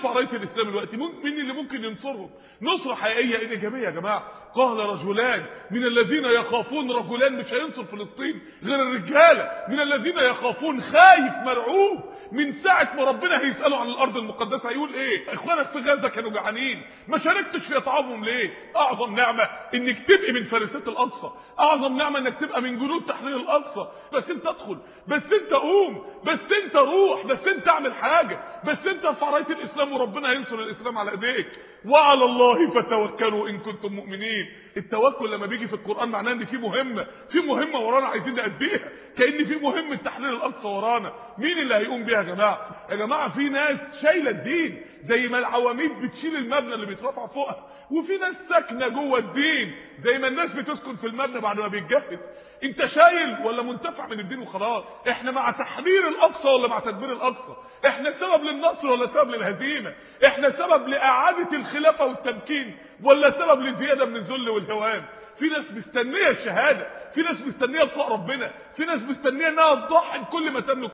يرفع رايه الاسلام دلوقتي مين اللي ممكن ينصرهم نصره حقيقيه ايجابيه يا جماعه قال رجلان من الذين يخافون رجلان مش هينصر فلسطين غير الرجاله من الذين يخافون خايف مرعوب من ساعه ما ربنا هيساله عن الارض المقدسه هيقول ايه اخوانك في غزه كانوا جعانين ما شاركتش في اطعامهم ليه اعظم نعمه انك تبقي من فارسات الاقصى اعظم نعمه انك تبقى من جنود تحرير الاقصى بس انت ادخل بس انت قوم بس انت روح بس انت اعمل حاجه بس انت ارفع رايه الاسلام وربنا هينصر الاسلام على ايديك وعلى الله فتوكلوا ان كنتم مؤمنين التوكل لما بيجي في القران معناه ان في مهمه في مهمه ورانا عايزين نأديها كان في مهمه تحرير الاقصى ورانا مين اللي هيقوم بيها يا جماعه يا جماعه في ناس شايله الدين زي ما العواميد بتشيل المبنى اللي بيترفع فوقها وفي ناس ساكنه جوه الدين زي ما الناس بتسكن في المبنى بعد ما بيتجهز انت شايل ولا منتفع من الدين وخلاص احنا مع تحرير الاقصى ولا مع تدمير الاقصى احنا سبب للنصر ولا سبب للهزيمه احنا سبب لاعاده الخلافه والتمكين ولا سبب لزياده من الذل والهوان في ناس مستنيه الشهاده في ناس مستنيه لقاء ربنا في ناس مستنيه انها تضحي بكل ما تملك